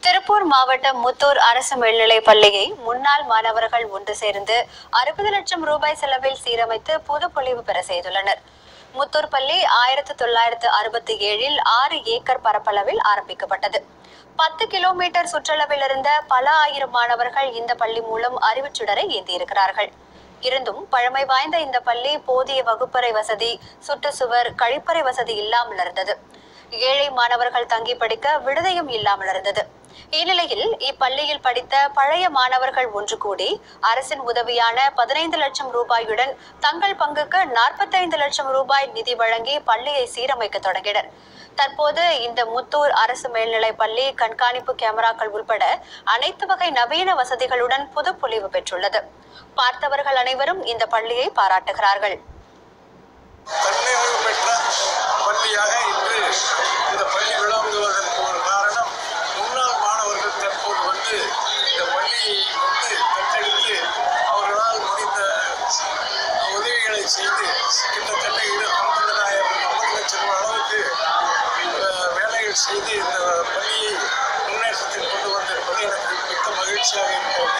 திருப்பூர் மாவட்டம் முத்தூர் அரசு மேல்நிலைப் பள்ளியை முன்னாள் மாணவர்கள் ஒன்று சேர்ந்து அறுபது லட்சம் ரூபாய் செலவில் சீரமைத்து புதுப்பொலிவு பெற செய்துள்ளனர் முத்தூர் பள்ளி ஆயிரத்து தொள்ளாயிரத்து அறுபத்தி ஏழில் ஆறு ஏக்கர் பரப்பளவில் ஆரம்பிக்கப்பட்டது பத்து கிலோமீட்டர் சுற்றளவில் இருந்த பல ஆயிரம் மாணவர்கள் இந்த பள்ளி மூலம் அறிவுச்சுடரை ஏந்தியிருக்கிறார்கள் இருந்தும் பழமை வாய்ந்த இந்த பள்ளி போதிய வகுப்பறை வசதி சுற்றுச்சுவர் கழிப்பறை வசதி இல்லாமல் இருந்தது ஏழை மாணவர்கள் தங்கி படிக்க விடுதியும் இல்லாமல் இருந்தது இந்நிலையில் இப்பள்ளியில் படித்த பழைய மாணவர்கள் ஒன்று கூடி அரசின் உதவியான பதினைந்து லட்சம் ரூபாயுடன் தங்கள் பங்குக்கு நாற்பத்தைந்து லட்சம் ரூபாய் நிதி வழங்கி பள்ளியை சீரமைக்க தொடங்கினர் தற்போது இந்த முத்தூர் அரசு மேல்நிலைப் பள்ளி கண்காணிப்பு கேமராக்கள் உட்பட அனைத்து வகை நவீன வசதிகளுடன் புதுப்பொலிவு பெற்றுள்ளது பார்த்தவர்கள் அனைவரும் இந்த பள்ளியை பாராட்டுகிறார்கள் தன்னிறைவு பெற்ற பள்ளியாக இன்று இந்த பள்ளி விளங்குவதற்கு ஒரு காரணம் முன்னாள் மாணவர்கள் தற்போது வந்து இந்த பள்ளியை வந்து தத்தெடுத்து அவர்களால் முடிந்த உதவிகளை செய்து கிட்டத்தட்ட இரு ஐம்பதாயிரம் ஐம்பது லட்சம் ரூபாய் அளவுக்கு அஹ், வேலைகள் செய்து இந்த பள்ளியை முன்னேற்றத்தில் கொண்டு வந்திருப்பது எனக்கு மிக்க மகிழ்ச்சியாக இருக்கிறது